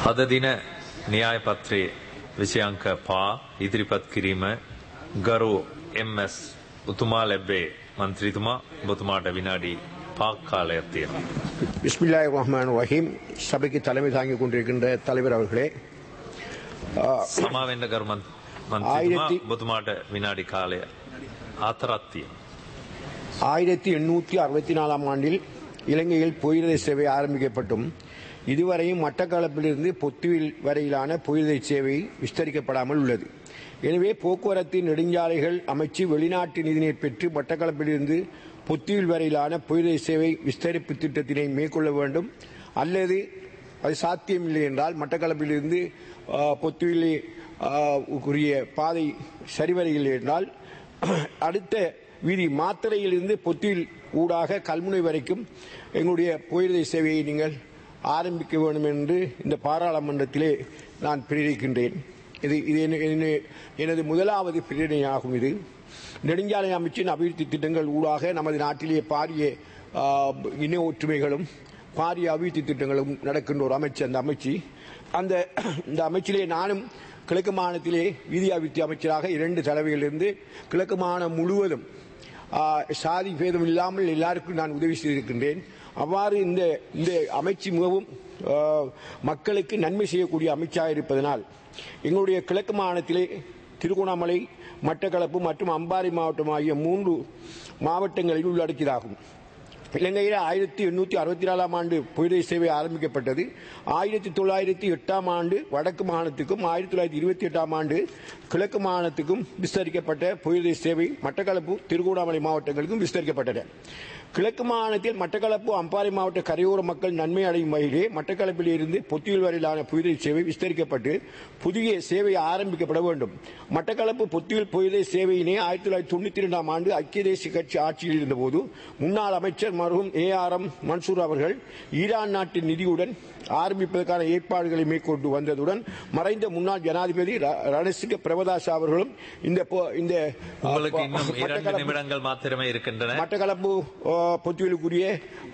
අද දින න්‍යාය පත්‍රයේ විෂයාංක පා ඉදිරිපත් කිරීම ගරු එම්.එස්. උතුමා ලැබේ මන්ත්‍රීතුමා ඔබතුමාට විනාඩි පාක් කාලයක් තියෙනවා. பிஸ்மில்லாஹ் ரஹ்மான் ரஹீம் சபைக்கு தலைமை தாங்கிக் கொண்டிருக்கின்ற தலைவர் அவர்களே සමාවෙන්න ගරු මන්- මන්ත්‍රීතුමා ආயிරத்தி- ඔබතුමාට විනාඩි කාලය හතරක් තියෙනවා. ஆயிரத்தி எண்ணூற்றி அறுபத்தி நாலாம் ஆண்டில் இலங்கையில் பொய்ரதை சேவை ஆரம்பிக்கப்பட்டும் இதுவரையும் மட்டக்களப்பிலிருந்து பொத்துவில் வரையிலான பொய்ரதை சேவை விஸ்தரிக்கப்படாமல் உள்ளது எனவே போக்குவரத்து நெடுஞ்சாலைகள் அமைச்சு வெளிநாட்டு நிதியை பெற்று மட்டக்களப்பிலிருந்து பொத்துவில் வரையிலான பொய்ரதை சேவை விஸ்தரிப்பு திட்டத்தினை மேற்கொள்ள வேண்டும் அல்லது அது சாத்தியமில்லை என்றால் மட்டக்களப்பிலிருந்து ஆ, பொத்துவிலே ஆ, உரிய பாதை சரிவரையில் என்றால் அடுத்த வீதி மாத்திரையிலிருந்து பொத்தில் ஊடாக கல்முனை வரைக்கும் எங்களுடைய புயலை சேவையை நீங்கள் ஆரம்பிக்க வேண்டும் என்று இந்த பாராளுமன்றத்திலே நான் பிரேரிக்கின்றேன் இது இது என்ன- என்ன- எனது முதலாவது பிரேரணையாகும் இது நெடுஞ்சாலை அமைச்சின் அபிவிருத்தி திட்டங்கள் ஊடாக நமது நாட்டிலே பாரிய ஆ, இன ஒற்றுமைகளும் பாரிய அபிவிருத்தி திட்டங்களும் நடக்கின்ற ஒரு அமைச்சு அந்த அமைச்சு அந்த இந்த அமைச்சிலே நானும் கிழக்கு மாநிலத்திலே வீதி அபிவிருத்தி அமைச்சராக இரண்டு தலைவையிலிருந்து கிழக்கு மாநிலம் முழுவதும் ஆ, சாதி பேதம் இல்லாமல் எல்லாருக்கும் நான் உதவி செய்திருக்கின்றேன் அவ்வாறு இந்த இந்த அமைச்சு மிகவும் ஆ, மக்களுக்கு நன்மை செய்யக்கூடிய அமைச்சாக இருப்பதனால் எங்களுடைய கிழக்கு மாநிலத்திலே திருகோணாமலை மட்டக்களப்பு மற்றும் அம்பாறை மாவட்டம் ஆகிய மூன்று மாவட்டங்களில் உள்ளடக்கியதாகும் இலங்கையில் ஆயிரத்தி எண்ணூற்றி அறுபத்தி நாலாம் ஆண்டு புயலை சேவை ஆரம்பிக்கப்பட்டது ஆயிரத்தி தொள்ளாயிரத்தி எட்டாம் ஆண்டு வடக்கு மாநிலத்துக்கும் ஆயிரத்தி தொள்ளாயிரத்தி இருபத்தி எட்டாம் ஆண்டு கிழக்கு மாநிலத்துக்கும் விஸ்தரிக்கப்பட்ட புயலை சேவை மட்டக்களப்பு திருகோணாமலை மாவட்டங்களுக்கும் விஸ்தரிக்கப்பட்டன கிழக்கு மாநிலத்தில் மட்டக்களப்பு அம்பாறை மாவட்ட கரையோர மக்கள் நன்மை அடையும் வகையிலே மட்டக்களப்பில் இருந்து பொத்தியில் வரையிலான புயலை சேவை விஸ்தரிக்கப்பட்டு புதிய சேவை ஆரம்பிக்கப்பட வேண்டும் மட்டக்களப்பு பொத்தியில் புயலை சேவையினை ஆயிரத்தி தொள்ளாயிரத்தி தொண்ணூத்தி இரண்டாம் ஆண்டு ஐக்கிய தேசிய கட்சி ஆட்சியில் இருந்தபோது முன்னாள் அமைச்சர் மருகும் ஏ ஆர் எம் மன்சூர் அவர்கள் ஈரான் நாட்டின் நிதியுடன் ஆரம்பிப்பதற்கான ஏற்பாடுகளை மேற்கொண்டு வந்ததுடன் மறைந்த முன்னாள் ஜனாதிபதி ர- ரணசிங்க பிரபதாஸ் அவர்களும் இந்த பொ- இந்த உங்களுக்கு இன்னும் இரண்டு மட்டக்களப்பு- நிமிடங்கள் மாத்திரமே இருக்கின்றன மட்டக்களப்பு பொத்துவிலுக்குரிய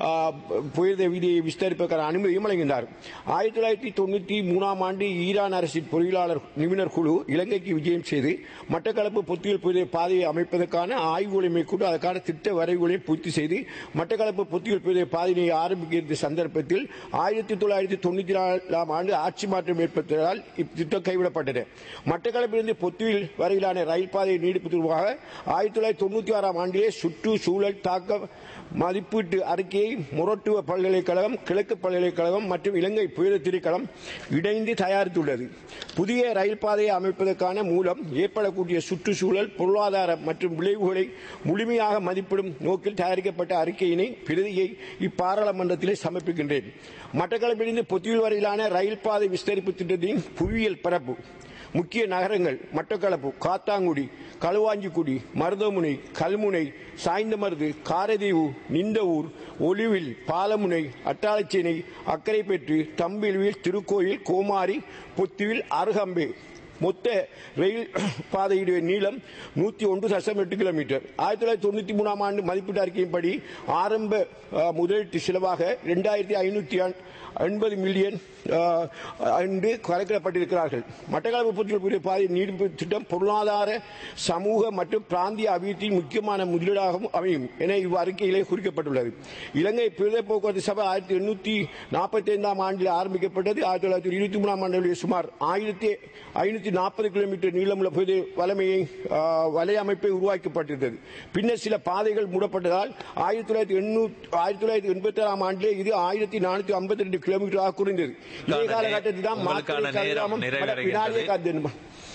புயல் வீதியை விஸ்தரிப்பதற்கான அனுமதியும் வழங்கினார் ஆயிரத்தி தொள்ளாயிரத்தி தொண்ணூத்தி மூணாம் ஆண்டு ஈரான் அரசின் பொறியியலாளர் நிபுணர் குழு இலங்கைக்கு விஜயம் செய்து மட்டக்களப்பு பொத்துவில் புயல் பாதையை அமைப்பதற்கான ஆய்வுகளை மேற்கொண்டு அதற்கான திட்ட வரைவுகளை பூர்த்தி செய்து மட்டக்களப்பு பொத்துவில் புயல் பாதையை ஆரம்பிக்கிற சந்தர்ப்பத்தில் ஆயிரத்தி தொள்ளாயிரத்தி தொண்ணூத்தி நாலாம் ஆண்டு ஆட்சி மாற்றம் ஏற்பட்டதால் இத்திட்டம் கைவிடப்பட்டது மட்டக்களப்பிலிருந்து பொத்துவில் வரையிலான ரயில் பாதையை நீடிப்பு தொடர்பாக ஆயிரத்தி தொள்ளாயிரத்தி தொண்ணூத்தி ஆறாம் ஆண்டிலே சுற்று சூழல் தாக்க மதிப்பீட்டு அறிக்கையை மொரட்டுவ பல்கலைக்கழகம் கிழக்கு பல்கலைக்கழகம் மற்றும் இலங்கை புயல் திணைக்களம் இணைந்து தயாரித்துள்ளது புதிய ரயில் பாதையை அமைப்பதற்கான மூலம் ஏற்படக்கூடிய சுற்றுச்சூழல் பொருளாதார மற்றும் விளைவுகளை முழுமையாக மதிப்பிடும் நோக்கில் தயாரிக்கப்பட்ட அறிக்கையினை பிரதியை இப்பாராளுமன்றத்திலே சமர்ப்பிக்கின்றேன் மட்டக்களப்பிலிருந்து பொத்தியில் வரையிலான ரயில் பாதை விஸ்தரிப்பு திட்டத்தின் புவியியல் பரப்பு முக்கிய நகரங்கள் மட்டக்களப்பு காத்தாங்குடி களுவாஞ்சிக்குடி மருதமுனை கல்முனை சாய்ந்தமருது காரதீவு நிந்தவூர் ஒலிவில் பாலமுனை அட்டாளச்சேனை அக்கரைப்பேற்று தம்பில்வில் திருக்கோயில் கோமாரி பொத்துவில் அருகம்பே மொத்த ரயில் பாதையுடைய நீளம் நூத்தி ஒன்று தசம் எட்டு கிலோமீட்டர் ஆயிரத்தி தொள்ளாயிரத்தி தொண்ணூத்தி மூணாம் ஆண்டு மதிப்பீட்டு அறிக்கையின்படி ஆரம்ப அஹ், முதலீட்டு செலவாக இரண்டாயிரத்தி ஐநூத்தி எண்பது மில்லியன் அஹ், என்று கணக்கிடப்பட்டிருக்கிறார்கள் மட்டக்களப்பு புற்றுப்புரிய பாதை நீடிப்பு திட்டம் பொருளாதார சமூக மற்றும் பிராந்திய அபிவிருத்தியின் முக்கியமான முதலீடாகவும் அமையும் என இவ் அறிக்கையிலே குறிக்கப்பட்டுள்ளது இலங்கை பிரதேச போக்குவரத்து சபை ஆயிரத்தி எண்ணூத்தி நாற்பத்தி ஐந்தாம் ஆண்டில் ஆரம்பிக்கப்பட்டது ஆயிரத்தி தொள்ளாயிரத்தி இருபத்தி மூணாம் ஆண்டில் சுமார் ஆயிரத்தி ஐநூத்தி நாற்பது கிலோமீட்டர் நீளமுள்ள புதிய வலைமையை ஆஹ், வலை அமைப்பை உருவாக்கப்பட்டிருந்தது பின்னர் சில பாதைகள் மூடப்பட்டதால் ஆயிரத்தி தொள்ளாயிரத்தி எண்ணூத்தி ஆயிரத்தி தொள்ளாயிரத்தி எண்பத்தி ஆறாம் ஆண்டிலே இது ஆயிரத்தி நானூத்தி ஐம்பத்தி ரெண்டு கிலோமீட்டராக குறைந்தது இதே உங்களுக்கான காலகட்டத்தில் தான் உங்களுக்கான மாத்திரை நேரம் கதிராமம் நிறைவடைகின்றது. வினாடியே காத்திருந்தோம்.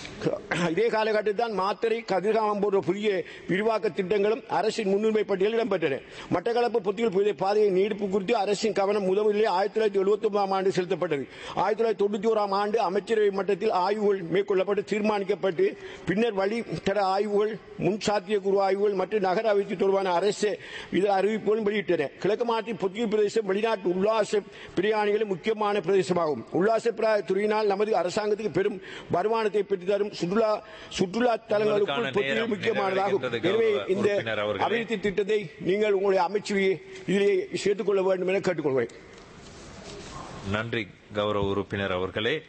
இதே காலகட்டத்தில் தான் மாத்திரை கதிர்காமம் போன்ற புதிய விரிவாக்க திட்டங்களும் அரசின் முன்னுரிமை பட்டியலில் இடம்பெற்றன மட்டக்களப்பு புத்தியில் புதிய பாதையை நீடிப்பு குறித்து அரசின் கவனம் முதலிலே ஆயிரத்தி தொள்ளாயிரத்தி எழுபத்தி ஒன்பதாம் ஆண்டு செலுத்தப்பட்டது ஆயிரத்தி தொள்ளாயிரத்தி தொண்ணூத்தி ஓராம் ஆண்டு அமைச்சரவை மட்டத்தில் ஆய்வுகள் மேற்கொள்ளப்பட்டு தீர்மானிக்கப்பட்டு பின்னர் வழித்தட ஆய்வுகள் முன் சாத்தியக்கூறு ஆய்வுகள் மற்றும் நகர அபிவிருத்தி தொடர்பான அரசு இது அறிவிப்புகளும் வெளியிட்டன கிழக்கு மாநிலத்தின் புதிய பிரதேசம் வெளிநாட்டு உல்லாச பிரயாணிகளின் முக்கியமான பிரதேசமாகும் உல்லாச பிர- துறையினால் நமது அரசாங்கத்துக்கு பெரும் வருமானத்தை பெற்று தரும் சுற்றுலா சுற்றுலா தலங்களுக்குள் உங்களுக்கான பொத்தியில் நேரம் முக்கியமானதாகும் நிறைவடைகின்றது, எனவே கௌரவ இந்த உறுப்பினர் அவர்களே. அபிவிருத்தி திட்டத்தை நீங்கள் உங்களுடைய அமைச்சரையை இதிலே சேர்த்துக் கொள்ள வேண்டும் என கேட்டுக்கொள்கிறேன் நன்றி கௌரவ உறுப்பினர் அவர்களே